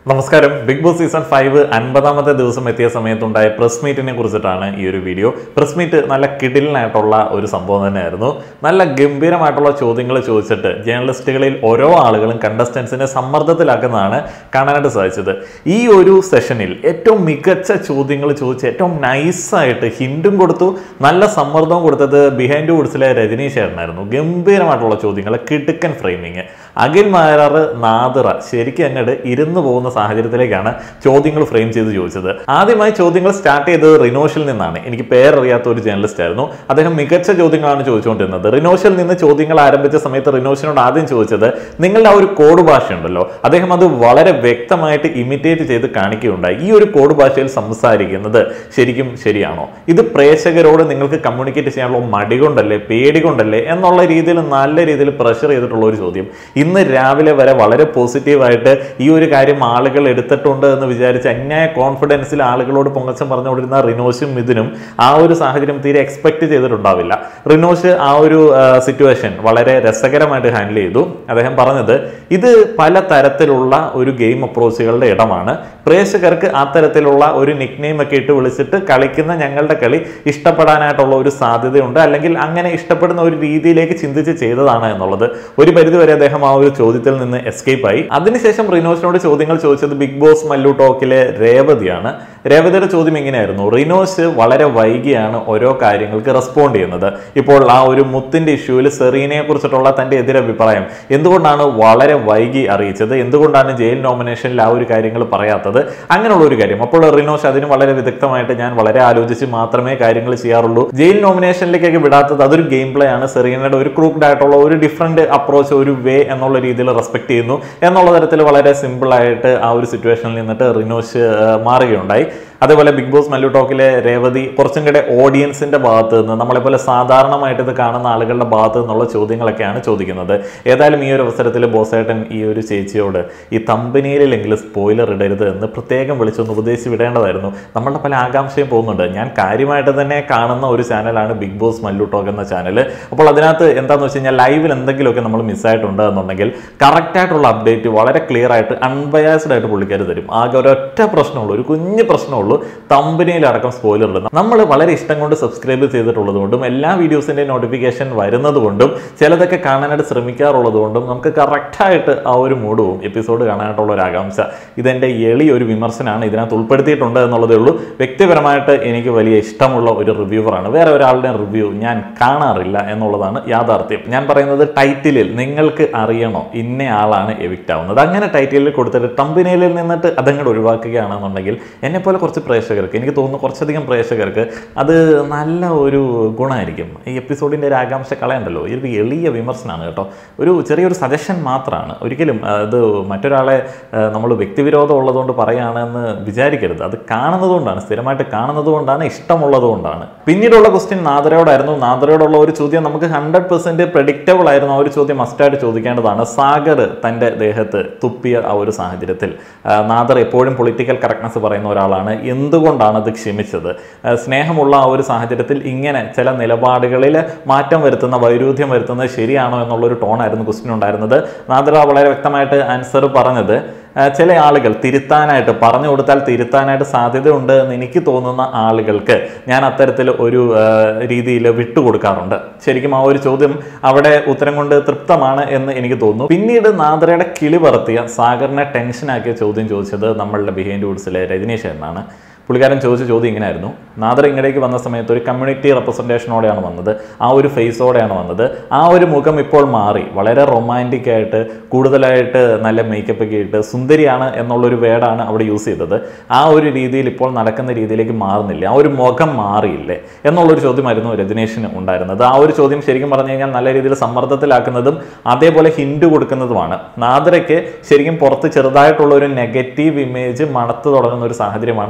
നമസ്കാരം Bigg Boss season five അൻപതാമത്തെ ദിവസം എത്തിയ സമയത്തുണ്ടായ പ്രസ് മീറ്റിനെ കുറിച്ചിട്ടാണ് ഈ ഒരു വീഡിയോ പ്രസ് മീറ്റ് നല്ല കിടിലനായിട്ടുള്ള ഒരു സംഭവം തന്നെയായിരുന്നു നല്ല ഗംഭീരമായിട്ടുള്ള ചോദ്യങ്ങൾ ചോദിച്ചിട്ട് ജേർണലിസ്റ്റുകളിൽ ഓരോ ആളുകളും കണ്ടസ്റ്റൻസിനെ സമ്മർദ്ദത്തിലാക്കുന്നതാണ് കാണാനായിട്ട് സാധിച്ചത് ഈ ഒരു സെഷനിൽ ഏറ്റവും മികച്ച ചോദ്യങ്ങൾ ചോദിച്ച് ഏറ്റവും നൈസായിട്ട് ഹിൻഡും കൊടുത്തു നല്ല സമ്മർദ്ദവും കൊടുത്തത് ബിഹൈൻഡ് വുഡ്സിലെ രജനീഷ് ചേട്ടനായിരുന്നു ഗംഭീരമായിട്ടുള്ള ചോദ്യങ്ങൾ കിടുക്കൻ ഫ്രെയിമിങ് അഖിൽ മാരാറ് നാദിറ ശരിക്കും അങ്ങോട്ട് ഇരുന്ന് പോകുന്ന സാഹചര്യത്തിലേക്കാണ് ചോദ്യങ്ങൾ ഫ്രെയിം ചെയ്ത് ചോദിച്ചത് ആദ്യമായി ചോദ്യങ്ങൾ സ്റ്റാർട്ട് ചെയ്തത് റിനോഷിൽ നിന്നാണ് എനിക്ക് പേരറിയാത്ത ഒരു ജേർണലിസ്റ്റ് ആയിരുന്നു അദ്ദേഹം മികച്ച ചോദ്യങ്ങളാണ് ചോദിച്ചുകൊണ്ടിരുന്നത് റിനോഷിൽ നിന്ന് ചോദ്യങ്ങൾ ആരംഭിച്ച സമയത്ത് റിനോഷിനോട് ആദ്യം ചോദിച്ചത് നിങ്ങളുടെ ആ ഒരു കോഡ് ഭാഷ ഉണ്ടല്ലോ അദ്ദേഹം അത് വളരെ വ്യക്തമായിട്ട് ഇമിറ്റേറ്റ് ചെയ്ത് കാണിക്കുകയുണ്ടായി ഈ ഒരു കോഡ് ഭാഷയിൽ സംസാരിക്കുന്നത് ശരിക്കും ശരിയാണോ ഇത് പ്രേക്ഷകരോട് നിങ്ങൾക്ക് കമ്മ്യൂണിക്കേറ്റ് ചെയ്യാനുള്ള മടി കൊണ്ടല്ലേ പേടി കൊണ്ടല്ലേ എന്നുള്ള രീതിയിൽ നല്ല രീതിയിൽ പ്രഷർ ചെയ്തിട്ടുള്ള ഒരു ചോദ്യം ഇന്ന് രാവിലെ വരെ വളരെ പോസിറ്റീവായിട്ട് ഈ ഒരു കാര്യം ആളുകൾ എടുത്തിട്ടുണ്ട് എന്ന് വിചാരിച്ച് അന്യായ കോൺഫിഡൻസിൽ ആളുകളോട് പൊങ്ങച്ചം പറഞ്ഞുകൊണ്ടിരുന്ന റിനോഷും മിഥുനും ആ ഒരു സാഹചര്യം തീരെ എക്സ്പെക്ട് ചെയ്തിട്ടുണ്ടാവില്ല റിനോഷ് ആ ഒരു സിറ്റുവേഷൻ വളരെ രസകരമായിട്ട് ഹാൻഡിൽ ചെയ്തു അദ്ദേഹം പറഞ്ഞത് ഇത് പല തരത്തിലുള്ള ഒരു ഗെയിം അപ്രോച്ചുകളുടെ ഇടമാണ് പ്രേക്ഷകർക്ക് ആ തരത്തിലുള്ള ഒരു നിക്നെയിം ഒക്കെ ഇട്ട് വിളിച്ചിട്ട് കളിക്കുന്ന ഞങ്ങളുടെ കളി ഇഷ്ടപ്പെടാനായിട്ടുള്ള ഒരു സാധ്യതയുണ്ട് അല്ലെങ്കിൽ അങ്ങനെ ഇഷ്ടപ്പെടുന്ന ഒരു രീതിയിലേക്ക് ചിന്തിച്ച് ചെയ്തതാണ് എന്നുള്ളത് ഒരു പരിധിവരെ അദ്ദേഹം ആ ഒരു ചോദ്യത്തിൽ നിന്ന് എസ്കേപ്പ് ആയി അതിനുശേഷം റിനോഷിനോട് ചോദ്യങ്ങൾ ചോദിച്ചത് ബിഗ് ബോസ് മല്ലു ടോക്കിലെ രേവതിയാണ് രേവതിയുടെ ചോദ്യം ഇങ്ങനെയായിരുന്നു റിനോഷ് വളരെ വൈകിയാണ് ഓരോ കാര്യങ്ങൾക്ക് റെസ്പോണ്ട് ചെയ്യുന്നത് ഇപ്പോൾ ആ ഒരു മുത്തിന്റെ ഇഷ്യൂവിൽ സെറീനയെ കുറിച്ചിട്ടുള്ള തന്റെ എതിരഭിപ്രായം എന്തുകൊണ്ടാണ് വളരെ വൈകി അറിയിച്ചത് എന്തുകൊണ്ടാണ് ജയിൽ നോമിനേഷനിൽ ആ ഒരു കാര്യങ്ങൾ പറയാത്തത് അങ്ങനെയുള്ള ഒരു കാര്യം അപ്പോൾ റിനോഷ് അതിന് വളരെ വിദഗ്ധമായിട്ട് ഞാൻ വളരെ ആലോചിച്ച് മാത്രമേ കാര്യങ്ങൾ ചെയ്യാറുള്ളൂ ജയിൽ നോമിനേഷനിലേക്കൊക്കെ വിടാത്തത് അതൊരു ഗെയിം പ്ലേ ആണ് സെറീനയുടെ ഒരു ക്രൂക്ഡ് ആയിട്ടുള്ള ഒരു ഡിഫറെന്റ് അപ്രോച്ച് ഒരു വേ എന്നുള്ള രീതിയിൽ റെസ്പെക്ട് ചെയ്യുന്നു എന്നുള്ള തരത്തിൽ വളരെ സിമ്പിൾ ആയിട്ട് ആ ഒരു സിറ്റുവേഷനിൽ നിന്നിട്ട് റിനോഷ് ആ, മാറുകയുണ്ടായി അതേപോലെ ബിഗ് ബോസ് മല്ലു ടോക്കിലെ രേവതി കുറച്ചും കൂടെ ഓഡിയൻസിന്റെ ഭാഗത്ത് നിന്ന് നമ്മളെപ്പോലെ സാധാരണമായിട്ട് ഇത് കാണുന്ന ആളുകളുടെ ഭാഗത്ത് നിന്നുള്ള ചോദ്യങ്ങളൊക്കെയാണ് ചോദിക്കുന്നത് ഏതായാലും ഈ ഒരു അവസരത്തിൽ ബോസേട്ടൻ ഈ ഒരു ചേച്ചിയോട് ഈ തമ്പനിയിലെങ്കിലും സ്പോയിലർ ഇടരുത് എന്ന് പ്രത്യേകം വിളിച്ചൊന്ന് ഉപദേശിച്ച് വിടേണ്ടതായിരുന്നു നമ്മളുടെ പല ആകാംക്ഷയും പോകുന്നുണ്ട് ഞാൻ കാര്യമായിട്ട് തന്നെ കാണുന്ന ഒരു ചാനലാണ് ബിഗ് ബോസ് മല്ലു ടോക്ക് എന്ന ചാനൽ അപ്പോൾ അതിനകത്ത് എന്താണെന്ന് വെച്ച് കഴിഞ്ഞാൽ ലൈവിൽ എന്തെങ്കിലുമൊക്കെ നമ്മൾ മിസ്സായിട്ടുണ്ട് എന്നുണ്ടെങ്കിൽ കറക്റ്റ് ആയിട്ടുള്ള അപ്ഡേറ്റ് വളരെ ക്ലിയർ ആയിട്ട് അൺബയാസ്ഡ് ആയിട്ട് പുള്ളിക്കാർ തരും ആകെ ഒരൊറ്റ പ്രശ്നമുള്ളൂ ഒരു കുഞ്ഞ് പ്രശ്നമുള്ളൂ തമ്പനിയിലടക്കം സ്പോയിലർ ഇടുന്നത് നമ്മൾ വളരെ ഇഷ്ടം കൊണ്ട് സബ്സ്ക്രൈബ് ചെയ്തിട്ടുള്ളത് കൊണ്ടും എല്ലാ വീഡിയോസിൻ്റെ നോട്ടിഫിക്കേഷൻ വരുന്നത് കൊണ്ടും ചിലതൊക്കെ കാണാനായിട്ട് ശ്രമിക്കാറുള്ളത് കൊണ്ടും നമുക്ക് കറക്റ്റായിട്ട് ആ ഒരു മൂഡും എപ്പിസോഡ് കാണാനായിട്ടുള്ള ഒരു ആകാംക്ഷ ഇതെൻ്റെ എളിയൊരു വിമർശനമാണ് ഇതിനകത്ത് ഉൾപ്പെടുത്തിയിട്ടുണ്ട് എന്നുള്ളതേ ഉള്ളൂ വ്യക്തിപരമായിട്ട് എനിക്ക് വലിയ ഇഷ്ടമുള്ള ഒരു റിവ്യൂവറാണ് വേറെ ഒരാളുടെ റിവ്യൂ ഞാൻ കാണാറില്ല എന്നുള്ളതാണ് യാഥാർത്ഥ്യം ഞാൻ പറയുന്നത് ടൈറ്റിലിൽ നിങ്ങൾക്ക് അറിയണോ ഇന്ന ആളാണ് എവിക്റ്റ് ആവുന്നത് അങ്ങനെ ടൈറ്റിലിൽ കൊടുത്തിട്ട് തമ്പനിയിൽ നിന്നിട്ട് അതങ്ങോട്ട് ഒഴിവാക്കുകയാണെന്നുണ്ടെങ്കിൽ എന്നെപ്പോലെ കുറച്ച് പ്രേക്ഷകർക്ക് എനിക്ക് തോന്നുന്നു കുറച്ചധികം പ്രേക്ഷകർക്ക് അത് നല്ല ഒരു ഗുണമായിരിക്കും ഈ എപ്പിസോഡിൻ്റെ ഒരു ആകാംക്ഷ കളയണ്ടല്ലോ ഇതൊരു എളിയ വിമർശനമാണ് കേട്ടോ ഒരു ചെറിയൊരു സജഷൻ മാത്രമാണ് ഒരിക്കലും ആ, ഇത് മറ്റൊരാളെ നമ്മൾ വ്യക്തിവിരോധം ഉള്ളതുകൊണ്ട് പറയുകയാണെന്ന് വിചാരിക്കരുത് അത് കാണുന്നത് കൊണ്ടാണ് സ്ഥിരമായിട്ട് കാണുന്നത് കൊണ്ടാണ് ഇഷ്ടമുള്ളത് കൊണ്ടാണ് പിന്നീടുള്ള ക്വസ്റ്റ്യൻ നാദരയോടായിരുന്നു നാദരയോടുള്ള ഒരു ചോദ്യം നമുക്ക് ഹൺഡ്രഡ് പെർസെൻറ്റ് പ്രഡിക്റ്റബിൾ ആയിരുന്നു ആ ഒരു ചോദ്യം മസ്റ്റായിട്ട് ചോദിക്കേണ്ടതാണ് സാഗർ തൻ്റെ ദേഹത്ത് തുപ്പിയ ആ ഒരു സാഹചര്യത്തിൽ ആ, നാദർ എപ്പോഴും പൊളിറ്റിക്കൽ കറക്റ്റ്നസ് പറയുന്ന ഒരാളാണ് എന്തുകൊണ്ടാണ് അത് ക്ഷമിച്ചത് ആ, സ്നേഹമുള്ള ആ ഒരു സാഹചര്യത്തിൽ ഇങ്ങനെ ചില നിലപാടുകളിൽ മാറ്റം വരുത്തുന്ന വൈരുദ്ധ്യം വരുത്തുന്നത് ശരിയാണോ എന്നുള്ളൊരു ടോണായിരുന്നു ക്വസ്റ്റ്യൻ ഉണ്ടായിരുന്നത് നാദർ രീതിയിൽ വളരെ വ്യക്തമായിട്ട് ആൻസർ പറഞ്ഞത് ആ, ചില ആളുകൾ തിരുത്താനായിട്ട് പറഞ്ഞു കൊടുത്താൽ തിരുത്താനായിട്ട് സാധ്യതയുണ്ട് എന്ന് എനിക്ക് തോന്നുന്ന ആളുകൾക്ക് ഞാൻ അത്തരത്തിൽ ഒരു രീതിയിൽ വിട്ടുകൊടുക്കാറുണ്ട് ശരിക്കും ആ ഒരു ചോദ്യം അവിടെ ഉത്തരം കൊണ്ട് തൃപ്തമാണ് എന്ന് എനിക്ക് തോന്നുന്നു പിന്നീട് നാദ്രയുടെ കിളി പറത്തിയ സാഗറിനെ ടെൻഷനാക്കിയ ചോദ്യം ചോദിച്ചത് നമ്മളുടെ ബിഹൈൻഡ് വുഡ്സിലെ രജനീഷ് എന്നാണ് പുള്ളിക്കാരൻ ചോദിച്ച ചോദ്യം ഇങ്ങനെയായിരുന്നു നാദർ ഇങ്ങടേക്ക് വന്ന സമയത്ത് ഒരു കമ്മ്യൂണിറ്റി റെപ്രസെൻറ്റേഷനോടെയാണ് വന്നത് ആ ഒരു ഫേസോടെയാണ് വന്നത് ആ ഒരു മുഖം ഇപ്പോൾ മാറി വളരെ റൊമാൻറ്റിക് ആയിട്ട് കൂടുതലായിട്ട് നല്ല മേക്കപ്പ് ഒക്കെ ഇട്ട് സുന്ദരിയാണ് എന്നുള്ളൊരു വേർഡാണ് അവിടെ യൂസ് ചെയ്തത് ആ ഒരു രീതിയിൽ ഇപ്പോൾ നടക്കുന്ന രീതിയിലേക്ക് മാറുന്നില്ല ആ ഒരു മുഖം മാറിയില്ലേ എന്നുള്ളൊരു ചോദ്യമായിരുന്നു രജനീഷിന് ഉണ്ടായിരുന്നത് ആ ഒരു ചോദ്യം ശരിക്കും പറഞ്ഞു കഴിഞ്ഞാൽ നല്ല രീതിയിൽ സമ്മർദ്ദത്തിലാക്കുന്നതും അതേപോലെ ഹിൻഡ് കൊടുക്കുന്നതുമാണ് നാദരയ്ക്ക് ശരിക്കും പുറത്ത് ചെറുതായിട്ടുള്ള ഒരു നെഗറ്റീവ് ഇമേജ് മണത്ത് തുടങ്ങുന്ന ഒരു സാഹചര്യമാണ് സാഗർ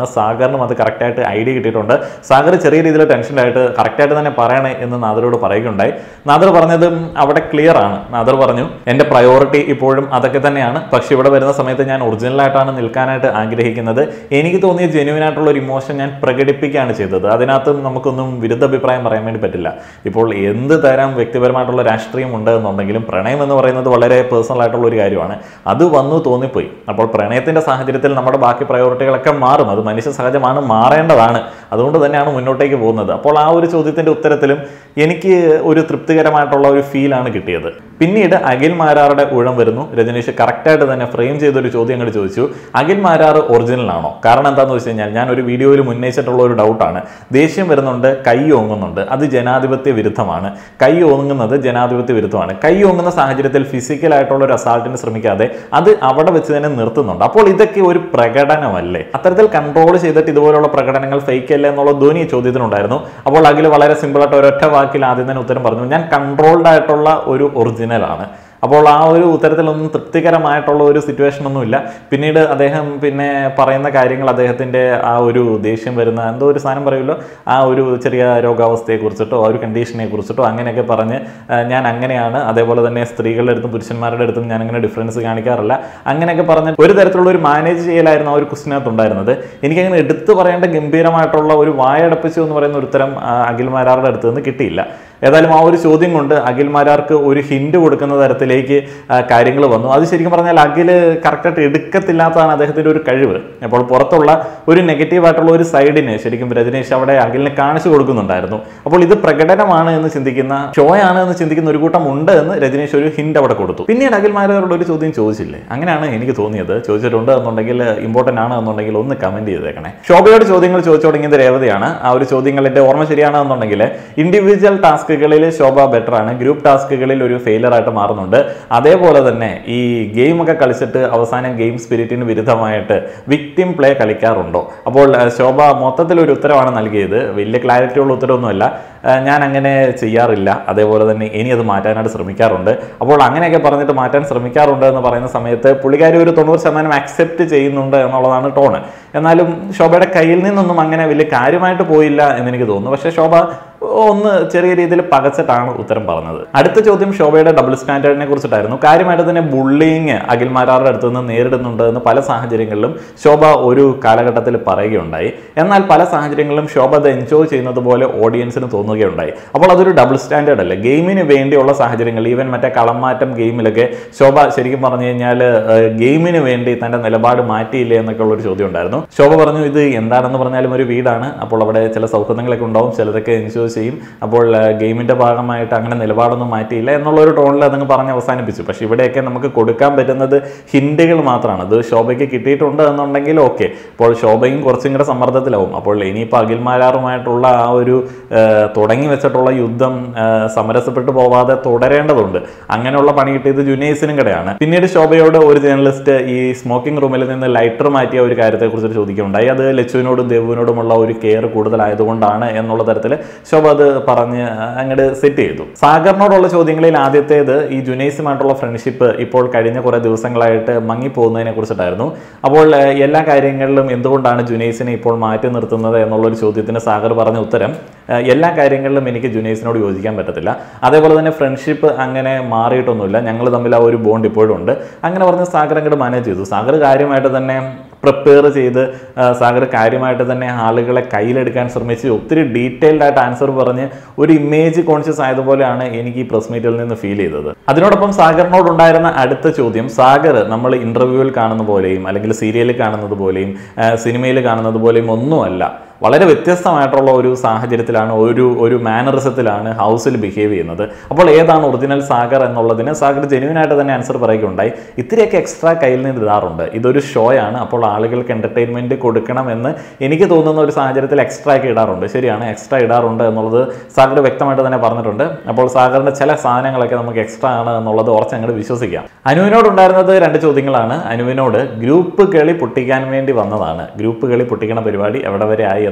സാഗറിനും അത് കറക്റ്റായിട്ട് ഐഡിയ കിട്ടിയിട്ടുണ്ട് സാഗർ ചെറിയ രീതിയിൽ ടെൻഷനായിട്ട് കറക്റ്റായിട്ട് തന്നെ പറയണേ എന്ന് നാദറോട് പറയുകയുണ്ടായി നാദർ പറഞ്ഞതും അവിടെ ക്ലിയർ ആണ് നാദർ പറഞ്ഞു എൻ്റെ പ്രയോറിറ്റി ഇപ്പോഴും അതൊക്കെ തന്നെയാണ് പക്ഷെ ഇവിടെ വരുന്ന സമയത്ത് ഞാൻ ഒറിജിനലായിട്ടാണ് നിൽക്കാനായിട്ട് ആഗ്രഹിക്കുന്നത് എനിക്ക് തോന്നിയ ജെന്യൂൻ ആയിട്ടുള്ള ഒരു ഇമോഷൻ ഞാൻ പ്രകടിപ്പിക്കുകയാണ് ചെയ്തത് അതിനകത്തും നമുക്കൊന്നും വിരുദ്ധ അഭിപ്രായം പറയാൻ വേണ്ടി പറ്റില്ല ഇപ്പോൾ എന്ത് തരം വ്യക്തിപരമായിട്ടുള്ള രാഷ്ട്രീയം ഉണ്ട് എന്നുണ്ടെങ്കിലും പ്രണയം എന്ന് പറയുന്നത് വളരെ പേഴ്സണൽ ആയിട്ടുള്ള ഒരു കാര്യമാണ് അത് വന്നു തോന്നിപ്പോയി അപ്പോൾ പ്രണയത്തിന്റെ സാഹചര്യത്തിൽ നമ്മുടെ ബാക്കി പ്രയോറിറ്റികളൊക്കെ മാറും അത് മനുഷ്യ സഹജമാണ് മാറേണ്ടതാണ് അതുകൊണ്ട് തന്നെയാണ് മുന്നോട്ടേക്ക് പോകുന്നത് അപ്പോൾ ആ ഒരു ചോദ്യത്തിന്റെ ഉത്തരത്തിലും എനിക്ക് ഒരു തൃപ്തികരമായിട്ടുള്ള ഒരു ഫീലാണ് കിട്ടിയത് പിന്നീട് അഖിൽ മാരാറുടെ ഊഴം വരുന്നു രജനീഷ് കറക്റ്റായിട്ട് തന്നെ ഫ്രെയിം ചെയ്തൊരു ചോദ്യം അങ്ങോട്ട് ചോദിച്ചു അഖിൽ മാരാറ് ഒറിജിനൽ ആണോ കാരണം എന്താണെന്ന് വെച്ച് കഴിഞ്ഞാൽ ഞാൻ ഒരു വീഡിയോയിൽ ഉന്നയിച്ചിട്ടുള്ള ഒരു ഡൗട്ടാണ് ദേഷ്യം വരുന്നുണ്ട് കൈ ഓങ്ങുന്നുണ്ട് അത് ജനാധിപത്യ വിരുദ്ധമാണ് കൈ ഓങ്ങുന്നത് ജനാധിപത്യ വിരുദ്ധമാണ് കൈ ഓങ്ങുന്ന സാഹചര്യത്തിൽ ഫിസിക്കലായിട്ടുള്ള ഒരു അസാൾട്ടിന് ശ്രമിക്കാതെ അത് അവിടെ വെച്ച് തന്നെ നിർത്തുന്നുണ്ട് അപ്പോൾ ഇതൊക്കെ ഒരു പ്രകടനമല്ലേ അത്തരത്തിൽ കൺട്രോൾ ചെയ്തിട്ട് ഇതുപോലുള്ള പ്രകടനങ്ങൾ ഫേക്ക് അല്ലേ എന്നുള്ള ധ്വനി ചോദ്യത്തിനുണ്ടായിരുന്നു അപ്പോൾ അഖിൽ വളരെ സിമ്പിളായിട്ട് ഒരൊറ്റ വാക്കിൽ ആദ്യം തന്നെ ഉത്തരം പറഞ്ഞു ഞാൻ കൺട്രോൾഡ് ആയിട്ടുള്ള ഒരു ഒറിജിനലാണ് അപ്പോൾ ആ ഒരു ഉത്തരത്തിലൊന്നും തൃപ്തികരമായിട്ടുള്ള ഒരു സിറ്റുവേഷൻ ഒന്നുമില്ല പിന്നീട് അദ്ദേഹം പിന്നെ പറയുന്ന കാര്യങ്ങൾ അദ്ദേഹത്തിൻ്റെ ആ ഒരു ദേഷ്യം വരുന്ന എന്തോ ഒരു സാധനം പറയുമല്ലോ ആ ഒരു ചെറിയ രോഗാവസ്ഥയെ കുറിച്ചിട്ടോ ആ ഒരു കണ്ടീഷനെ കുറിച്ചിട്ടോ അങ്ങനെയൊക്കെ പറഞ്ഞ് ആ, ഞാൻ അങ്ങനെയാണ് അതേപോലെ തന്നെ സ്ത്രീകളുടെ അടുത്തും പുരുഷന്മാരുടെ അടുത്തും ഞാൻ അങ്ങനെ ഡിഫറൻസ് കാണിക്കാറില്ല അങ്ങനെയൊക്കെ പറഞ്ഞ് ഒരു തരത്തിലുള്ള ഒരു മാനേജ് ചെയ്യലായിരുന്നു ആ ഒരു ക്വസ്റ്റിനകത്ത് ഉണ്ടായിരുന്നത് എനിക്കങ്ങനെ എടുത്തു പറയേണ്ട ഗംഭീരമായിട്ടുള്ള ഒരു വായടപ്പിച്ചു എന്ന് പറയുന്ന ഒരു ഉത്തരം ആ, അഖിൽ മാരാറുടെ അടുത്ത് നിന്ന് കിട്ടിയില്ല ഏതായാലും ആ ഒരു ചോദ്യം കൊണ്ട് അഖിൽ മാരാർക്ക് ഒരു ഹിന്റ് കൊടുക്കുന്ന തരത്തിലേക്ക് കാര്യങ്ങൾ വന്നു അത് ശരിക്കും പറഞ്ഞാൽ അഖിൽ കറക്റ്റായിട്ട് എടുക്കത്തില്ലാത്തതാണ് അദ്ദേഹത്തിൻ്റെ ഒരു കഴിവ് അപ്പോൾ പുറത്തുള്ള ഒരു നെഗറ്റീവ് ആയിട്ടുള്ള ഒരു സൈഡിന് ശരിക്കും രജനീഷ് അവിടെ അഖിലിനെ കാണിച്ചു കൊടുക്കുന്നുണ്ടായിരുന്നു അപ്പോൾ ഇത് പ്രകടനമാണ് എന്ന് ചിന്തിക്കുന്ന ഷോ ആണ് എന്ന് ചിന്തിക്കുന്ന ഒരു കൂട്ടം ഉണ്ട് എന്ന് രജനീഷ് ഒരു ഹിന്റ് അവിടെ കൊടുത്തു പിന്നീട് അഖിൽ മാരാരോട് ഒരു ചോദ്യം ചോദിച്ചില്ലേ അങ്ങനെയാണ് എനിക്ക് തോന്നിയത് ചോദിച്ചിട്ടുണ്ട് എന്നുണ്ടെങ്കിൽ ഇമ്പോർട്ടൻ്റ് ആണ് എന്നുണ്ടെങ്കിൽ ഒന്ന് കമന്റ് ചെയ്തേക്കണേ ശോഭയോട് ചോദ്യങ്ങൾ ചോദിച്ചു തുടങ്ങിയത് രേവതിയാണ് ആ ഒരു ചോദ്യങ്ങൾ എൻ്റെ ഓർമ്മ ശരിയാണെന്നുണ്ടെങ്കിൽ ഇൻഡിവിജ്വൽ ടാസ്കുകളിൽ ശോഭ ബെറ്റർ ആണ് ഗ്രൂപ്പ് ടാസ്കുകളിൽ ഒരു ഫെയിലർ ആയിട്ട് മാറുന്നുണ്ട് അതേപോലെ തന്നെ ഈ ഗെയിം ഒക്കെ കളിച്ചിട്ട് അവസാനം ഗെയിം സ്പിരിറ്റിന് വിരുദ്ധമായിട്ട് വിക്ടിം പ്ലേ കളിക്കാറുണ്ടോ അപ്പോൾ ആ, ശോഭ മൊത്തത്തിൽ ഒരു ഉത്തരവാണ് നൽകിയത് വലിയ ക്ലാരിറ്റി ഉള്ള ഉത്തരവൊന്നുമല്ല ആ, ഞാൻ അങ്ങനെ ചെയ്യാറില്ല അതേപോലെ തന്നെ ഇനി അത് മാറ്റാനായിട്ട് ശ്രമിക്കാറുണ്ട് അപ്പോൾ അങ്ങനെയൊക്കെ പറഞ്ഞിട്ട് മാറ്റാൻ ശ്രമിക്കാറുണ്ട് എന്ന് പറയുന്ന സമയത്ത് പുള്ളിക്കാരി ഒരു തൊണ്ണൂറ് ശതമാനം അക്സെപ്റ്റ് ചെയ്യുന്നുണ്ട് എന്നുള്ളതാണ് ടോണ് എന്നാലും ശോഭയുടെ കയ്യിൽ നിന്നൊന്നും അങ്ങനെ വലിയ കാര്യമായിട്ട് പോയില്ല എന്ന് എനിക്ക് തോന്നുന്നു പക്ഷേ ശോഭ ഒന്ന് ചെറിയ രീതിയിൽ പകച്ചിട്ടാണ് ഉത്തരം പറഞ്ഞത് അടുത്ത ചോദ്യം ശോഭയുടെ ഡബിൾ സ്റ്റാൻഡേർഡിനെ കുറിച്ചിട്ടായിരുന്നു കാര്യമായിട്ട് തന്നെ ബുള്ളിങ് അഖിൽമാരാറുടെ അടുത്ത് നിന്ന് നേരിടുന്നുണ്ട് എന്ന് പല സാഹചര്യങ്ങളിലും ശോഭ ഒരു കാലഘട്ടത്തിൽ പറയുകയുണ്ടായി എന്നാൽ പല സാഹചര്യങ്ങളിലും ശോഭ അത് എൻജോയ് ചെയ്യുന്നത് പോലെ ഓഡിയൻസിന് തോന്നുകയുണ്ടായി അപ്പോൾ അതൊരു ഡബിൾ സ്റ്റാൻഡേർഡ് അല്ലേ ഗെയിമിന് വേണ്ടിയുള്ള സാഹചര്യങ്ങൾ ഈവൻ മറ്റേ കളമാറ്റം ഗെയിമിലൊക്കെ ശോഭ ശരിക്കും പറഞ്ഞു കഴിഞ്ഞാൽ ഗെയിമിന് വേണ്ടി തന്റെ നിലപാട് മാറ്റിയില്ലേ എന്നൊക്കെ ഉള്ള ഒരു ചോദ്യം ഉണ്ടായിരുന്നു ശോഭ പറഞ്ഞു ഇത് എന്താണെന്ന് പറഞ്ഞാലും ഒരു വീടാണ് അപ്പോൾ അവിടെ ചില സൗഹൃദങ്ങളൊക്കെ ഉണ്ടാവും ചിലതൊക്കെ എൻജോയ് ചെയ്യും അപ്പോൾ ഗെയിമിന്റെ ഭാഗമായിട്ട് അങ്ങനെ നിലപാടൊന്നും മാറ്റിയില്ല എന്നുള്ള ഒരു ടോണിൽ അതങ്ങ് പറഞ്ഞ് അവസാനിപ്പിച്ചു പക്ഷെ ഇവിടെയൊക്കെ നമുക്ക് കൊടുക്കാൻ പറ്റുന്നത് ഹിന്റുകൾ മാത്രമാണ് അത് ശോഭയ്ക്ക് കിട്ടിയിട്ടുണ്ട് എന്നുണ്ടെങ്കിൽ ഓക്കെ അപ്പോൾ ശോഭയും കുറച്ചും കൂടെ സമ്മർദ്ദത്തിലാവും അപ്പോൾ ഇനിയിപ്പോൾ അഖിൽമാരാറുമായിട്ടുള്ള ആ ഒരു ആ, തുടങ്ങി വെച്ചിട്ടുള്ള യുദ്ധം ആ, സമരസപ്പെട്ടു പോവാതെ തുടരേണ്ടതുണ്ട് അങ്ങനെയുള്ള പണി കിട്ടിയത് ജുനൈസിനും കൂടെയാണ് പിന്നീട് ശോഭയോട് ഒരു ജേർണലിസ്റ്റ് ഈ സ്മോക്കിംഗ് റൂമിൽ നിന്ന് ലൈറ്റർ മാറ്റിയ ഒരു കാര്യത്തെക്കുറിച്ച് ചോദിക്കുകയുണ്ടായി അത് ലച്ചുവിനോടും ദേവുവിനോടുമുള്ള ഒരു കെയർ കൂടുതലായതുകൊണ്ടാണ് എന്നുള്ള തരത്തിൽ ശോഭ അത് പറഞ്ഞ് അങ്ങോട്ട് സെറ്റ് ചെയ്തു സാഗറിനോടുള്ള ചോദ്യങ്ങളിൽ ആദ്യത്തേത് ഈ ജുനൈസുമായിട്ടുള്ള ഫ്രണ്ട്ഷിപ്പ് ഇപ്പോൾ കഴിഞ്ഞ കുറേ ദിവസങ്ങളായിട്ട് മങ്ങിപ്പോകുന്നതിനെ കുറിച്ചിട്ടായിരുന്നു അപ്പോൾ ഏഹ്, എല്ലാ കാര്യങ്ങളിലും എന്തുകൊണ്ടാണ് ജുനൈസിനെ ഇപ്പോൾ മാറ്റി നിർത്തുന്നത് എന്നുള്ളൊരു ചോദ്യത്തിന് സാഗർ പറഞ്ഞ ഉത്തരം ഏഹ്, എല്ലാ കാര്യങ്ങളിലും എനിക്ക് ജുനൈസിനോട് യോജിക്കാൻ പറ്റത്തില്ല അതേപോലെ തന്നെ ഫ്രണ്ട്ഷിപ്പ് അങ്ങനെ മാറിയിട്ടൊന്നുമില്ല ഞങ്ങൾ തമ്മിൽ ആ ഒരു ബോണ്ട് ഇപ്പോഴും ഉണ്ട് അങ്ങനെ പറഞ്ഞ് സാഗർ അങ്ങോട്ട് മാനേജ് ചെയ്തു സാഗർ കാര്യമായിട്ട് തന്നെ പ്രിപ്പയർ ചെയ്ത് ആ, സാഗർ കാര്യമായിട്ട് തന്നെ ആളുകളെ കയ്യിലെടുക്കാൻ ശ്രമിച്ച് ഒത്തിരി ഡീറ്റെയിൽഡ് ആയിട്ട് ആൻസർ പറഞ്ഞ് ഒരു ഇമേജ് കോൺഷ്യസ് ആയതുപോലെയാണ് എനിക്ക് ഈ പ്രസ് മീറ്റിൽ നിന്ന് ഫീൽ ചെയ്തത് അതിനോടൊപ്പം സാഗറിനോടുണ്ടായിരുന്ന അടുത്ത ചോദ്യം സാഗർ നമ്മൾ ഇന്റർവ്യൂവിൽ കാണുന്ന പോലെയും അല്ലെങ്കിൽ സീരിയലിൽ കാണുന്നത് പോലെയും സിനിമയിൽ കാണുന്നത് പോലെയും ഒന്നുമല്ല വളരെ വ്യത്യസ്തമായിട്ടുള്ള ഒരു സാഹചര്യത്തിലാണ് ഒരു ഒരു മാനറിസത്തിലാണ് ഹൗസിൽ ബിഹേവ് ചെയ്യുന്നത് അപ്പോൾ ഏതാണ് ഒറിജിനൽ സാഗർ എന്നുള്ളതിന് സാഗർ ജെന്യൂൻ ആയിട്ട് തന്നെ ആൻസർ പറയുകയുണ്ടായി ഇത്തിരിയൊക്കെ എക്സ്ട്രാ കയ്യിൽ നിന്ന് ഇടാറുണ്ട് ഇതൊരു ഷോ ആണ് അപ്പോൾ ആളുകൾക്ക് എന്റർടൈൻമെന്റ് കൊടുക്കണമെന്ന് എനിക്ക് തോന്നുന്ന ഒരു സാഹചര്യത്തിൽ എക്സ്ട്രാ ഒക്കെ ഇടാറുണ്ട് ശരിയാണ് എക്സ്ട്രാ ഇടാറുണ്ട് എന്നുള്ളത് സാഗർ വ്യക്തമായിട്ട് തന്നെ പറഞ്ഞിട്ടുണ്ട് അപ്പോൾ സാഗറിന്റെ ചില സാധനങ്ങളൊക്കെ നമുക്ക് എക്സ്ട്രാ ആണ് എന്നുള്ളത് ഉറച്ച് അങ്ങോട്ട് വിശ്വസിക്കാം അനുവിനോടുണ്ടായിരുന്നത് രണ്ട് ചോദ്യങ്ങളാണ് അനുവിനോട് ഗ്രൂപ്പ് കളി പൊട്ടിക്കാൻ വേണ്ടി വന്നതാണ് ഗ്രൂപ്പ് കളി പൊട്ടിക്കണ പരിപാടി എവിടെ വരെ ആയി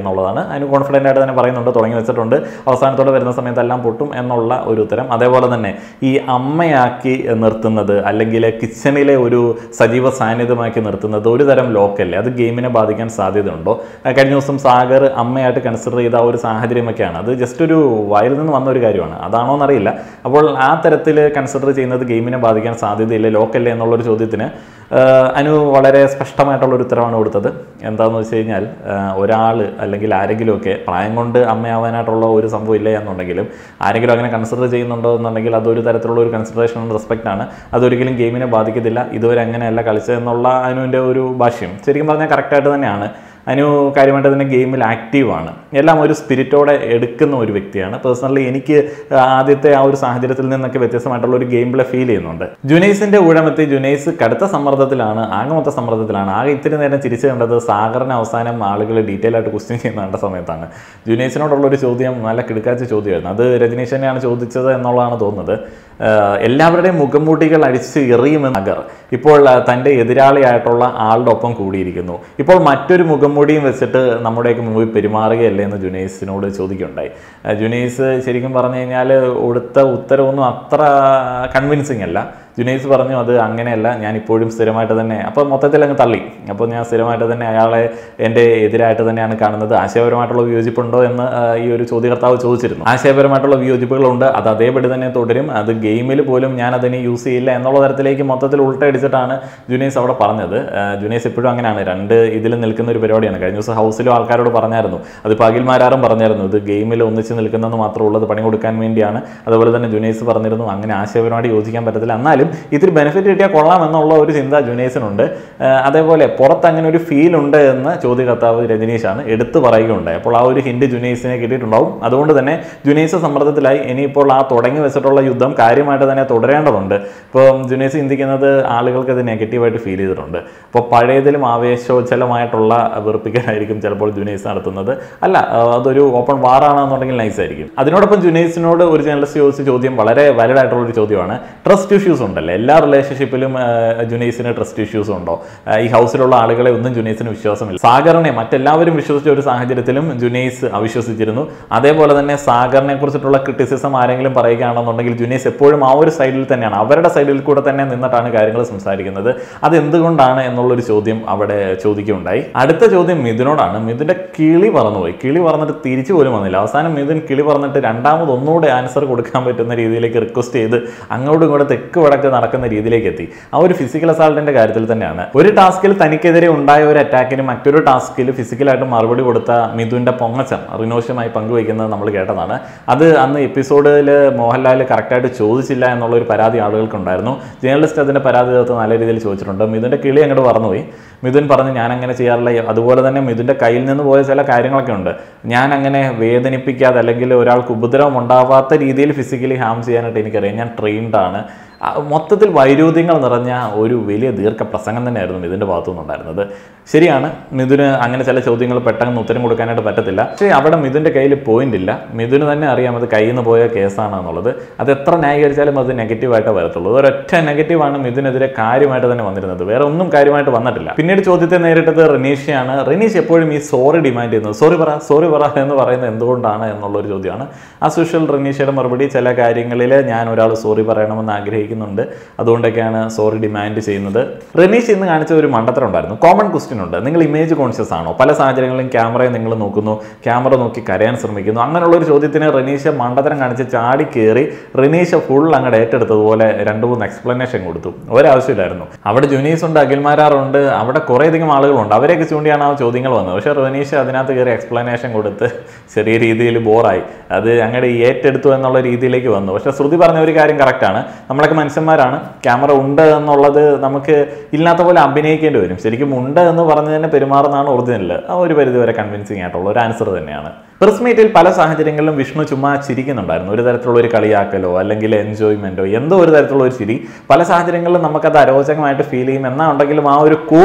എന്നുള്ളതാണ് അതിന് കോൺഫിഡൻ്റ് ആയിട്ട് തന്നെ പറയുന്നുണ്ട് തുടങ്ങി വെച്ചിട്ടുണ്ട് അവസാനത്തോടെ വരുന്ന സമയത്ത് എല്ലാം പൊട്ടും എന്നുള്ള ഒരു ഉത്തരം അതേപോലെ തന്നെ ഈ അമ്മയാക്കി നിർത്തുന്നത് അല്ലെങ്കിൽ കിച്ചണിലെ ഒരു സജീവ സാന്നിധ്യമാക്കി നിർത്തുന്നത് ഒരു തരം ലോക്കല്ലേ അത് ഗെയിമിനെ ബാധിക്കാൻ സാധ്യതയുണ്ടോ ആ, കഴിഞ്ഞ ദിവസം സാഗർ അമ്മയായിട്ട് കൺസിഡർ ചെയ്ത ആ ഒരു സാഹചര്യമൊക്കെയാണ് അത് ജസ്റ്റ് ഒരു വായിൽ നിന്ന് വന്ന ഒരു കാര്യമാണ് അതാണോ എന്നറിയില്ല അപ്പോൾ ആ തരത്തിൽ കൺസിഡർ ചെയ്യുന്നത് ഗെയിമിനെ ബാധിക്കാൻ സാധ്യതയില്ല ലോക്കല്ലേ എന്നുള്ളൊരു ചോദ്യത്തിന് ആഹ് അനു വളരെ സ്പഷ്ടമായിട്ടുള്ള ഒരു ഉത്തരവാണ് കൊടുത്തത് എന്താണെന്ന് വെച്ച് കഴിഞ്ഞാൽ ഒരാൾ അല്ലെങ്കിൽ ആരെങ്കിലുമൊക്കെ പ്രായം കൊണ്ട് അമ്മയാവാനായിട്ടുള്ള ഒരു സംഭവം ഇല്ല എന്നുണ്ടെങ്കിലും ആരെങ്കിലും അങ്ങനെ കൺസിഡർ ചെയ്യുന്നുണ്ടോ എന്നുണ്ടെങ്കിൽ അതൊരു തരത്തിലുള്ള ഒരു കൺസിഡറേഷൻ ആണ് റെസ്പെക്റ്റ് ആണ് അതൊരിക്കലും ഗെയിമിനെ ബാധിക്കത്തില്ല ഇതുവരെ അങ്ങനെയല്ല കളിച്ചത് എന്നുള്ള അനുവിൻ്റെ ഒരു ഭാഷ്യം ശരിക്കും പറഞ്ഞാൽ കറക്റ്റായിട്ട് തന്നെയാണ് അനു കാര്യമായിട്ട് തന്നെ ഗെയിമിൽ ആക്റ്റീവാണ് എല്ലാം ഒരു സ്പിരിറ്റോടെ എടുക്കുന്ന ഒരു വ്യക്തിയാണ് പേഴ്സണലി എനിക്ക് ആദ്യത്തെ ആ ഒരു സാഹചര്യത്തിൽ നിന്നൊക്കെ വ്യത്യസ്തമായിട്ടുള്ള ഒരു ഗെയിം പ്ലേ ഫീൽ ചെയ്യുന്നുണ്ട് ജുനൈസിന്റെ ഊഴമെത്തി ജുനൈസ് കടുത്ത സമ്മർദ്ദത്തിലാണ് ആകെ മൊത്ത സമ്മർദ്ദത്തിലാണ് ആകെ ഇത്തിരി നേരം ചിരിച്ചു കണ്ടത് സാഗറിന് അവസാനം ആളുകൾ ഡീറ്റെയിൽ ആയിട്ട് ക്വസ്റ്റ്യൻ ചെയ്യുന്ന കണ്ട സമയത്താണ് ജുനൈസിനോടുള്ള ഒരു ചോദ്യം നല്ല കിടക്കാച്ച ചോദ്യമായിരുന്നു അത് രജനീഷ് തന്നെയാണ് ചോദിച്ചത് എന്നുള്ളതാണ് തോന്നുന്നത് ആഹ് എല്ലാവരുടെയും മുഖംമൂട്ടികൾ അടിച്ച് എറിയുമെന്ന് നഗർ ഇപ്പോൾ ആ, തൻ്റെ എതിരാളിയായിട്ടുള്ള ആളുടെ ഒപ്പം കൂടിയിരിക്കുന്നു ഇപ്പോൾ മറ്റൊരു മുഖംമൂടിയും വെച്ചിട്ട് നമ്മുടെയൊക്കെ മുമ്പിൽ പെരുമാറുകയല്ലേ എന്ന് ജുനൈസിനോട് ചോദിക്കുകയുണ്ടായി ആ, ജുനൈസ് ശരിക്കും പറഞ്ഞു കഴിഞ്ഞാൽ കൊടുത്ത ഉത്തരവൊന്നും അത്ര കൺവിൻസിങ് അല്ല ജുനൈസ് പറഞ്ഞു അത് അങ്ങനെയല്ല ഞാൻ ഇപ്പോഴും സ്ഥിരമായിട്ട് തന്നെ അപ്പോൾ മൊത്തത്തിൽ അങ്ങ് തള്ളി അപ്പോൾ ഞാൻ സ്ഥിരമായിട്ട് തന്നെ അയാളെ എൻ്റെ എതിരായിട്ട് തന്നെയാണ് കാണുന്നത് ആശയപരമായിട്ടുള്ള വിയോജിപ്പുണ്ടോ എന്ന് ആ, ഈ ഒരു ചോദ്യകർത്താവ് ചോദിച്ചിരുന്നു ആശയപരമായിട്ടുള്ള വിയോജിപ്പുകളുണ്ട് അത് അതേപടി തന്നെ തുടരും അത് ഗെയിമിൽ പോലും ഞാൻ അതിനെ യൂസ് ചെയ്യില്ല എന്നുള്ള തരത്തിലേക്ക് മൊത്തത്തിൽ ഉൾട്ടടിച്ചിട്ടാണ് ജുനൈസ് അവിടെ പറഞ്ഞത് ആ, ജുനൈസ് എപ്പോഴും അങ്ങനെയാണ് രണ്ട് ഇതിൽ നിൽക്കുന്ന ഒരു പരിപാടിയാണ് കഴിഞ്ഞ ദിവസം ഹൗസിലും ആൾക്കാരോട് പറഞ്ഞായിരുന്നു അത് പകിൽമാരാറും പറഞ്ഞായിരുന്നു ഇത് ഗെയിമിൽ ഒന്നിച്ച് നിൽക്കുന്നതെന്ന് മാത്രമേ ഉള്ളത് പണി കൊടുക്കാൻ വേണ്ടിയാണ് അതുപോലെ തന്നെ ജുനൈസ് പറഞ്ഞിരുന്നു അങ്ങനെ ആശയപരമായിട്ട് യോജിക്കാൻ പറ്റത്തില്ല എന്നാലും ഇത്തിരി ബെനിഫിറ്റ് കിട്ടിയാൽ കൊള്ളാം എന്നുള്ള ഒരു ചിന്ത ജുനൈസിനുണ്ട് ആ, അതേപോലെ പുറത്ത് അങ്ങനെ ഒരു ഫീൽ ഉണ്ട് എന്ന് ചോദ്യകർത്താവ് രജനീഷാണ് എടുത്തു പറയുകയുണ്ടായി അപ്പോൾ ആ ഒരു ഹിന്റ് ജുനൈസിനെ കിട്ടിയിട്ടുണ്ടാവും അതുകൊണ്ട് തന്നെ ജുനൈസ് സമ്മർദ്ദത്തിലായി ഇനിയിപ്പോൾ ആ തുടങ്ങി വെച്ചിട്ടുള്ള യുദ്ധം കാര്യമായിട്ട് തന്നെ തുടരേണ്ടതുണ്ട് ഇപ്പോൾ ജുനൈസ് ചിന്തിക്കുന്നത് ആളുകൾക്ക് അത് നെഗറ്റീവായിട്ട് ഫീൽ ചെയ്തിട്ടുണ്ട് അപ്പോൾ പഴയതിലും ആവേശോജ്ജലമായിട്ടുള്ള വെറുപ്പിക്കലായിരിക്കും ചിലപ്പോൾ ജുനൈസ് നടത്തുന്നത് അല്ല ആ, അതൊരു ഓപ്പൺ വാറാണെന്നുണ്ടെങ്കിൽ നൈസ് ആയിരിക്കും അതിനോടൊപ്പം ജുനൈസിനോട് ഒരു ജേർണലിസ്റ്റ് ചോദിച്ച ചോദ്യം വളരെ വാലിഡ് ആയിട്ടുള്ള ഒരു ചോദ്യമാണ് ട്രസ്റ്റ് ഇഷ്യൂസ് ഉണ്ടല്ലോ എല്ലാ റിലേഷൻഷിപ്പിലും ജുനൈസിന് ട്രസ്റ്റ് ഇഷ്യൂസ് ഉണ്ടോ ആ, ഈ ഹൗസിലുള്ള ആളുകളെ ഒന്നും ജുനൈസിന് വിശ്വാസമില്ല സാഗറിനെ മറ്റെല്ലാവരും വിശ്വസിച്ച ഒരു സാഹചര്യത്തിലും ജുനൈസ് അവിശ്വസിച്ചിരുന്നു അതേപോലെ തന്നെ സാഗറിനെ കുറിച്ചിട്ടുള്ള ക്രിറ്റിസിസം ആരെങ്കിലും പറയുകയാണെന്നുണ്ടെങ്കിൽ ജുനൈസ് എപ്പോഴും ആ ഒരു സൈഡിൽ തന്നെയാണ് അവരുടെ സൈഡിൽ കൂടെ തന്നെ നിന്നിട്ടാണ് കാര്യങ്ങൾ സംസാരിക്കുന്നത് അത് എന്തുകൊണ്ടാണ് എന്നുള്ളൊരു ചോദ്യം അവിടെ ചോദിക്കുകയുണ്ടായി അടുത്ത ചോദ്യം മിഥുനോടാണ് മിഥുന്റെ കിളി പറന്നുപോയി കിളി പറന്നിട്ട് തിരിച്ചു പോലും വന്നില്ല അവസാനം മിഥുൻ കിളി പറഞ്ഞിട്ട് രണ്ടാമത് ഒന്നുകൂടെ ആൻസർ കൊടുക്കാൻ പറ്റുന്ന രീതിയിലേക്ക് റിക്വസ്റ്റ് ചെയ്ത് അങ്ങോട്ടും ഇങ്ങോട്ടും തെക്ക് വടക്ക് നടക്കുന്ന രീതിയിലേക്ക് എത്തി ആ ഒരു ഫിസിക്കൽ അസാൾട്ടിന്റെ കാര്യത്തിൽ തന്നെയാണ് ഒരു ടാസ്കിൽ തനിക്കെതിരെ ഉണ്ടായ ഒരു അറ്റാക്കിന് മറ്റൊരു ടാസ്കിൽ ഫിസിക്കലായിട്ട് മറുപടി കൊടുത്ത മിഥുന്റെ പൊങ്ങച്ചം റിനോഷുമായി പങ്കുവയ്ക്കുന്നത് നമ്മൾ കേട്ടതാണ് അത് അന്ന് എപ്പിസോഡിൽ മോഹൻലാൽ കറക്റ്റായിട്ട് ചോദിച്ചില്ല എന്നുള്ള ഒരു പരാതി ആളുകൾക്കുണ്ടായിരുന്നു ജേർണലിസ്റ്റ് അതിന്റെ പരാതി തീർത്ത് നല്ല രീതിയിൽ ചോദിച്ചിട്ടുണ്ട് മിഥുന്റെ കിളി അങ്ങോട്ട് പറന്നുപോയി മിഥുൻ പറഞ്ഞു ഞാൻ അങ്ങനെ ചെയ്യാറില്ല അതുപോലെ തന്നെ മിഥുന്റെ കയ്യിൽ നിന്ന് പോയ ചില കാര്യങ്ങളൊക്കെ ഉണ്ട് ഞാൻ അങ്ങനെ വേദനിപ്പിക്കാതെ അല്ലെങ്കിൽ ഒരാൾക്ക് ഉപദ്രവം ഉണ്ടാവാത്ത രീതിയിൽ ഫിസിക്കലി ഹാം ചെയ്യാനായിട്ട് എനിക്കറിയാം ഞാൻ ട്രെയിൻഡ് ആണ് ആ, മൊത്തത്തിൽ വൈരുദ്ധ്യങ്ങൾ നിറഞ്ഞ ഒരു വലിയ ദീർഘ പ്രസംഗം തന്നെയായിരുന്നു മിഥുൻ്റെ ഭാഗത്തു നിന്നുണ്ടായിരുന്നത് ശരിയാണ് മിഥുന് അങ്ങനെ ചില ചോദ്യങ്ങൾ പെട്ടെന്ന് ഉത്തരം കൊടുക്കാനായിട്ട് പറ്റത്തില്ല പക്ഷേ അവിടെ മിഥുൻ്റെ കയ്യിൽ പോയിന്റ് ഇല്ല മിഥുന് തന്നെ അറിയാം അത് കയ്യിൽ നിന്ന് പോയ കേസാണ് എന്നുള്ളത് അത് എത്ര ന്യായീകരിച്ചാലും അത് നെഗറ്റീവായിട്ടേ വരത്തുള്ളൂ ഒരൊറ്റ നെഗറ്റീവാണ് മിഥുനെതിരെ കാര്യമായിട്ട് തന്നെ വന്നിരുന്നത് വേറെ ഒന്നും കാര്യമായിട്ട് വന്നിട്ടില്ല പിന്നീട് ചോദ്യത്തെ നേരിട്ടത് റനീഷയാണ് റനീഷ് എപ്പോഴും ഈ സോറി ഡിമാൻഡ് ചെയ്യുന്നത് സോറി പറ സോറി പറ എന്ന് പറയുന്നത് എന്തുകൊണ്ടാണ് എന്നുള്ളൊരു ചോദ്യമാണ് ആ സുഷൽ റനീഷയുടെ മറുപടി ചില കാര്യങ്ങളിൽ ഞാൻ ഒരാൾ സോറി പറയണമെന്ന് ആഗ്രഹിക്കുന്നുണ്ട് അതുകൊണ്ടൊക്കെയാണ് സോറി ഡിമാൻഡ് ചെയ്യുന്നത് റനീഷ് ഇന്ന് കാണിച്ച ഒരു മണ്ടത്തരം ഉണ്ടായിരുന്നു കോമൺ ക്വസ്റ്റ്യൻ ഉണ്ട് നിങ്ങൾ ഇമേജ് കോൺഷ്യസ് ആണോ പല സാഹചര്യങ്ങളിലും ക്യാമറയെ നിങ്ങൾ നോക്കുന്നു ക്യാമറ നോക്കി കരയാൻ ശ്രമിക്കുന്നു അങ്ങനെയുള്ള ഒരു ചോദ്യത്തിന് റനീഷ മണ്ടത്തരം കാണിച്ച് ചാടി കയറി റനീഷ ഫുൾ അങ്ങോട്ട് ഏറ്റെടുത്തതുപോലെ രണ്ട് മൂന്ന് എക്സ്പ്ലനേഷൻ കൊടുത്തു ഒരാവശ്യമില്ലായിരുന്നു അവിടെ ജുനീസ് ഉണ്ട് അഖിൽമാരാറുണ്ട് അവിടെ കുറേയധികം ആളുകളുണ്ട് അവരെയൊക്കെ ചൂണ്ടിയാണ് ആ ചോദ്യങ്ങൾ വന്നത് പക്ഷേ റനീഷ് അതിനകത്ത് കയറി എക്സ്പ്ലനേഷൻ കൊടുത്ത് ചെറിയ രീതിയിൽ ബോറായി അത് അങ്ങോട്ട് ഏറ്റെടുത്തു എന്നുള്ള രീതിയിലേക്ക് വന്നു പക്ഷേ ശ്രുതി പറഞ്ഞ ഒരു കാര്യം കറക്റ്റാണ് നമ്മളൊക്കെ മനുഷ്യന്മാരാണ് ക്യാമറ ഉണ്ട് എന്നുള്ളത് നമുക്ക് ഇല്ലാത്ത പോലെ അഭിനയിക്കേണ്ടി വരും ശരിക്കും ഉണ്ട് എന്ന് പറഞ്ഞ് തന്നെ പെരുമാറുന്നതാണ് ഒറിജിനൽ ആ ഒരു പരിധി വരെ കൺവിൻസിങ് ആയിട്ടുള്ള ഒരു ആൻസർ തന്നെയാണ് പ്രസ് മീറ്റിൽ പല സാഹചര്യങ്ങളിലും വിഷ്ണു ചുമ്മാ ചിരിക്കുന്നുണ്ടായിരുന്നു ഒരു തരത്തിലുള്ള ഒരു കളിയാക്കലോ അല്ലെങ്കിൽ എൻജോയ്മെന്റോ എന്തോ ഒരു തരത്തിലുള്ള ഒരു ചിരി പല സാഹചര്യങ്ങളിലും നമുക്കത് അരോചകമായിട്ട് ഫീൽ ചെയ്യും എന്നാ ഉണ്ടെങ്കിലും ആ ഒരു കൂൾ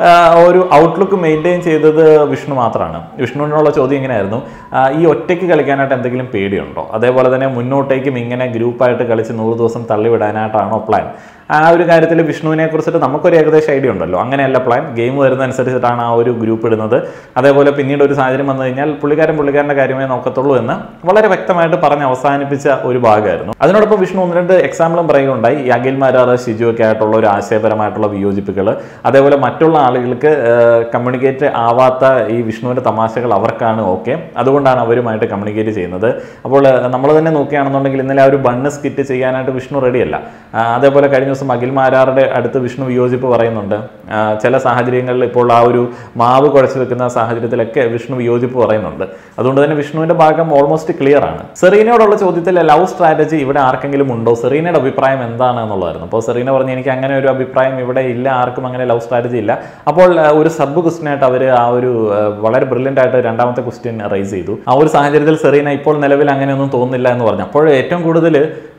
ഒരു ഔട്ട്ലുക്ക് മെയിൻറ്റെയിൻ ചെയ്തത് വിഷ്ണു മാത്രമാണ് വിഷ്ണുവിനുള്ള ചോദ്യം ഇങ്ങനെയായിരുന്നു ആ, ഈ ഒറ്റയ്ക്ക് കളിക്കാനായിട്ട് എന്തെങ്കിലും പേടിയുണ്ടോ അതേപോലെ തന്നെ മുന്നോട്ടേക്കും ഇങ്ങനെ ഗ്രൂപ്പായിട്ട് കളിച്ച് നൂറ് ദിവസം തള്ളിവിടാനായിട്ടാണോ പ്ലാൻ ആ ഒരു കാര്യത്തിൽ വിഷ്ണുവിനെ കുറിച്ചിട്ട് നമുക്കൊരു ഏകദേശം ഐഡിയ ഉണ്ടല്ലോ അങ്ങനെയല്ല പ്ലാൻ ഗെയിം വരുന്ന അനുസരിച്ചിട്ടാണ് ആ ഒരു ഗ്രൂപ്പ് ഇടുന്നത് അതേപോലെ പിന്നീട് ഒരു സാഹചര്യം വന്നു കഴിഞ്ഞാൽ പുള്ളിക്കാരൻ പുള്ളിക്കാരൻ്റെ കാര്യമേ നോക്കത്തുള്ളൂ എന്ന് വളരെ വ്യക്തമായിട്ട് പറഞ്ഞ് അവസാനിപ്പിച്ച ഒരു ഭാഗമായിരുന്നു അതിനോടൊപ്പം വിഷ്ണു ഒന്ന് രണ്ട് എക്സാമ്പിളും പറയുകയുണ്ടായി ഈ അഖിൽ മാരാർ ഷിജു ഒക്കെ ആയിട്ടുള്ള ഒരു ആശയപരമായിട്ടുള്ള വിയോജിപ്പുകൾ അതേപോലെ മറ്റുള്ള ആളുകൾക്ക് കമ്മ്യൂണിക്കേറ്റ് ആവാത്ത ഈ വിഷ്ണുവിൻ്റെ തമാശകൾ അവർക്കാണ് ഓക്കെ അതുകൊണ്ടാണ് അവരുമായിട്ട് കമ്മ്യൂണിക്കേറ്റ് ചെയ്യുന്നത് അപ്പോൾ നമ്മൾ തന്നെ നോക്കുകയാണെന്നുണ്ടെങ്കിൽ ഇന്നലെ ആ ഒരു ബണ്ണ് സ്കിറ്റ് ചെയ്യാനായിട്ട് വിഷ്ണു റെഡിയല്ല ആ, അതേപോലെ കഴിഞ്ഞ ദിവസം അഖിൽ മാരാറുടെ അടുത്ത് വിഷ്ണു വിയോജിപ്പ് പറയുന്നുണ്ട് ആ, ചില സാഹചര്യങ്ങളിൽ ഇപ്പോൾ ആ ഒരു മാവ് കുഴച്ച് വെക്കുന്ന സാഹചര്യത്തിലൊക്കെ വിഷ്ണു വിയോജിപ്പ് പറയുന്നുണ്ട് അതുകൊണ്ട് തന്നെ വിഷ്ണുവിന്റെ ഭാഗം ഓൾമോസ്റ്റ് ക്ലിയർ ആണ് സെറീനയോടുള്ള ചോദ്യത്തിൽ ലവ് സ്ട്രാറ്റജി ഇവിടെ ആർക്കെങ്കിലും ഉണ്ടോ സെറീനയുടെ അഭിപ്രായം എന്താണ് എന്നുള്ളതായിരുന്നു അപ്പോൾ സെറീന പറഞ്ഞു എനിക്ക് അങ്ങനെ ഒരു അഭിപ്രായം ഇവിടെ ഇല്ല ആർക്കും അങ്ങനെ ലവ് സ്ട്രാറ്റജി ഇല്ല അപ്പോൾ ആ, ഒരു സബ് ക്വസ്റ്റ്യൻ ആയിട്ട് അവർ ആ ഒരു ആ, വളരെ ബ്രില്യൻ്റ് ആയിട്ട് രണ്ടാമത്തെ ക്വസ്റ്റ്യൻ റൈസ് ചെയ്തു ആ ഒരു സാഹചര്യത്തിൽ സെറീന ഇപ്പോൾ നിലവിൽ അങ്ങനെയൊന്നും തോന്നുന്നില്ല എന്ന് പറഞ്ഞു അപ്പോൾ ഏറ്റവും കൂടുതൽ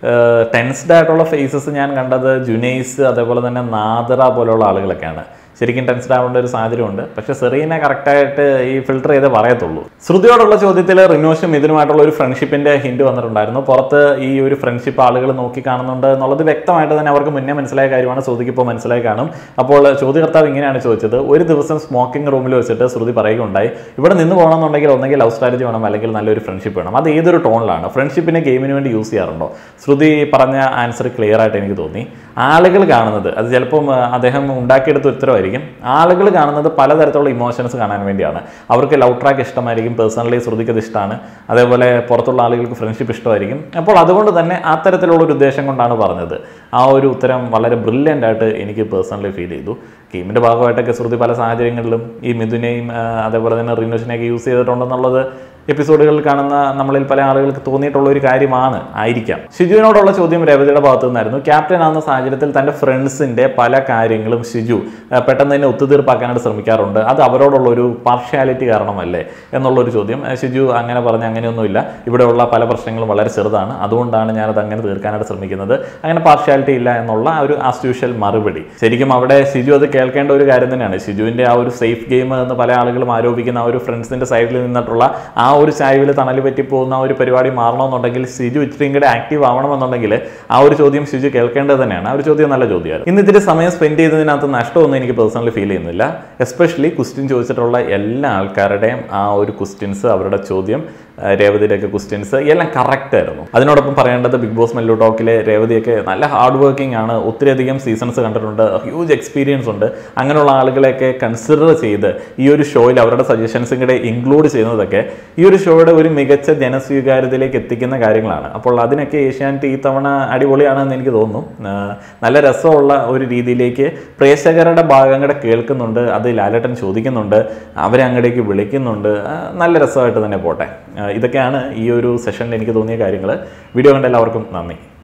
ടെൻസ്ഡ് ആയിട്ടുള്ള ഫേസസ് ഞാൻ കണ്ടത് ജുനൈസ് അതേപോലെ തന്നെ നാദറ പോലെയുള്ള ആളുകളൊക്കെയാണ് ശരിക്കും ടെൻസ്ഡ് ആവേണ്ട ഒരു സാഹചര്യമുണ്ട് പക്ഷെ സെറീനെ കറക്റ്റായിട്ട് ഈ ഫിൽട്ടർ ചെയ്തേ പറയത്തുള്ളൂ ശ്രുതിയോടുള്ള ചോദ്യത്തിൽ റിനോഷും ഇതിനുമായിട്ടുള്ള ഒരു ഫ്രണ്ട്ഷിപ്പിന്റെ ഹിന്റ് വന്നിട്ടുണ്ടായിരുന്നു പുറത്ത് ഈ ഒരു ഫ്രണ്ട്ഷിപ്പ് ആളുകൾ നോക്കി കാണുന്നുണ്ട് എന്നുള്ളത് വ്യക്തമായിട്ട് തന്നെ അവർക്ക് മുന്നേ മനസ്സിലായ കാര്യമാണ് ശ്രുതിക്ക് ഇപ്പോൾ മനസ്സിലായി കാണും അപ്പോൾ ചോദ്യകർത്താവ് ഇങ്ങനെയാണ് ചോദിച്ചത് ഒരു ദിവസം സ്മോക്കിംഗ് റൂമിൽ വെച്ചിട്ട് ശ്രുതി പറയുകയുണ്ടായി ഇവിടെ നിന്ന് പോകണമെന്നുണ്ടെങ്കിൽ ഒന്നെങ്കിൽ ലവ് സ്ട്രാറ്റജി വേണം അല്ലെങ്കിൽ നല്ലൊരു ഫ്രണ്ട്ഷിപ്പ് വേണം അത് ഏതൊരു ടോണിലാണ് ഫ്രണ്ട്ഷിപ്പിനെ ഗെയിമിന് വേണ്ടി യൂസ് ചെയ്യാറുണ്ടോ ശ്രുതി പറഞ്ഞ ആൻസർ ക്ലിയർ ആയിട്ട് എനിക്ക് തോന്നി ആളുകൾ കാണുന്നത് അത് ചിലപ്പം ആ, അദ്ദേഹം ഉണ്ടാക്കിയെടുത്ത ഉത്തരവായിരിക്കും ആളുകൾ കാണുന്നത് പലതരത്തിലുള്ള ഇമോഷൻസ് കാണാൻ വേണ്ടിയാണ് അവർക്ക് ലവ് ട്രാക്ക് ഇഷ്ടമായിരിക്കും പേഴ്സണലി ശ്രുതിക്ക് അത് ഇഷ്ടമാണ് അതേപോലെ പുറത്തുള്ള ആളുകൾക്ക് ഫ്രണ്ട്ഷിപ്പ് ഇഷ്ടമായിരിക്കും അപ്പോൾ അതുകൊണ്ട് തന്നെ അത്തരത്തിലുള്ള ഒരു ഉദ്ദേശം കൊണ്ടാണ് പറഞ്ഞത് ആ ഒരു ഉത്തരം വളരെ ബ്രില്യൻ്റ് ആയിട്ട് എനിക്ക് പേഴ്സണലി ഫീൽ ചെയ്തു ഗെയിമിൻ്റെ ഭാഗമായിട്ടൊക്കെ ശ്രുതി പല സാഹചര്യങ്ങളിലും ഈ മിഥുനെയും ആ, അതേപോലെ തന്നെ റിനോഷിനെയൊക്കെ യൂസ് ചെയ്തിട്ടുണ്ടെന്നുള്ളത് എപ്പിസോഡുകളിൽ കാണുന്ന നമ്മളിൽ പല ആളുകൾക്ക് തോന്നിയിട്ടുള്ള ഒരു കാര്യമാണ് ആയിരിക്കാം ഷിജുവിനോടുള്ള ചോദ്യം രേവതിയുടെ ഭാഗത്തു നിന്നായിരുന്നു ക്യാപ്റ്റൻ ആവുന്ന സാഹചര്യത്തിൽ തന്റെ ഫ്രണ്ട്സിന്റെ പല കാര്യങ്ങളും ഷിജു ആ, പെട്ടെന്ന് തന്നെ ഒത്തുതീർപ്പാക്കാനായിട്ട് ശ്രമിക്കാറുണ്ട് അത് അവരോടുള്ള ഒരു പാർഷ്യാലിറ്റി കാരണമല്ലേ എന്നുള്ളൊരു ചോദ്യം ആ, ഷിജു അങ്ങനെ പറഞ്ഞ അങ്ങനെയൊന്നുമില്ല ഇവിടെയുള്ള പല പ്രശ്നങ്ങളും വളരെ ചെറുതാണ് അതുകൊണ്ടാണ് ഞാനത് അങ്ങനെ തീർക്കാനായിട്ട് ശ്രമിക്കുന്നത് അങ്ങനെ പാർഷ്യാലിറ്റി ഇല്ല എന്നുള്ള ആ ഒരു ആസ്യൂഷ്യൽ മറുപടി ശരിക്കും അവിടെ ഷിജു അത് കേൾക്കേണ്ട ഒരു കാര്യം തന്നെയാണ് ഷിജുവിന്റെ ആ ഒരു സേഫ് ഗെയിം എന്ന് പല ആളുകളും ആരോപിക്കുന്ന ആ ഒരു ഫ്രണ്ട്സിന്റെ സൈഡിൽ നിന്നിട്ടുള്ള ആ ഒരു ചായവിൽ തണൽ പറ്റി പോകുന്ന ആ ഒരു പരിപാടി മാറണമെന്നുണ്ടെങ്കിൽ ഷിജു ഇച്ചിരിയും കൂടെ ആക്റ്റീവ് ആവണമെന്നുണ്ടെങ്കിൽ ആ ഒരു ചോദ്യം ഷിജു കേൾക്കേണ്ടത് തന്നെയാണ് ആ ഒരു ചോദ്യം നല്ല ചോദ്യമായിരുന്നു ഇന്ന് ഇത്തിരി സമയം സ്പെൻഡ് ചെയ്തതിനകത്ത് നഷ്ടമൊന്നും എനിക്ക് പേഴ്സണലി ഫീൽ ചെയ്യുന്നില്ല എസ്പെഷ്യലി ക്വസ്റ്റ്യൻ ചോദിച്ചിട്ടുള്ള എല്ലാ ആൾക്കാരുടെയും ആ ഒരു ക്വസ്റ്റ്യൻസ് അവരുടെ ചോദ്യം ആ, രേവതിയുടെയൊക്കെ ക്വസ്റ്റ്യൻസ് എല്ലാം കറക്റ്റ് ആയിരുന്നു അതിനോടൊപ്പം പറയേണ്ടത് ബിഗ് ബോസ് മെല്ലു ടോക്കിലെ രേവതിയൊക്കെ നല്ല ഹാർഡ് വർക്കിംഗ് ആണ് ഒത്തിരിയധികം സീസൺസ് കണ്ടിട്ടുണ്ട് ഹ്യൂജ് എക്സ്പീരിയൻസ് ഉണ്ട് അങ്ങനെയുള്ള ആളുകളെയൊക്കെ കൺസിഡർ ചെയ്ത് ഈ ഒരു ഷോയിൽ അവരുടെ സജഷൻസും കൂടെ ഇൻക്ലൂഡ് ചെയ്യുന്നതൊക്കെ ഈ ഒരു ഷോയുടെ ഒരു മികച്ച ജനസ്വീകാര്യതയിലേക്ക് എത്തിക്കുന്ന കാര്യങ്ങളാണ് അപ്പോൾ അതിനൊക്കെ ഏഷ്യാനെറ്റ് ഈ തവണ അടിപൊളിയാണെന്ന് എനിക്ക് തോന്നുന്നു ആ, നല്ല രസമുള്ള ഒരു രീതിയിലേക്ക് പ്രേക്ഷകരുടെ ഭാഗം കൂടെ കേൾക്കുന്നുണ്ട് അത് ലാലേട്ടൻ ചോദിക്കുന്നുണ്ട് അവരെ അങ്ങടേക്ക് വിളിക്കുന്നുണ്ട് ആ, നല്ല രസമായിട്ട് തന്നെ പോട്ടെ ആ, ഇതൊക്കെയാണ് ഈ ഒരു സെഷനിൽ എനിക്ക് തോന്നിയ കാര്യങ്ങൾ വീഡിയോ കണ്ട എല്ലാവർക്കും നന്ദി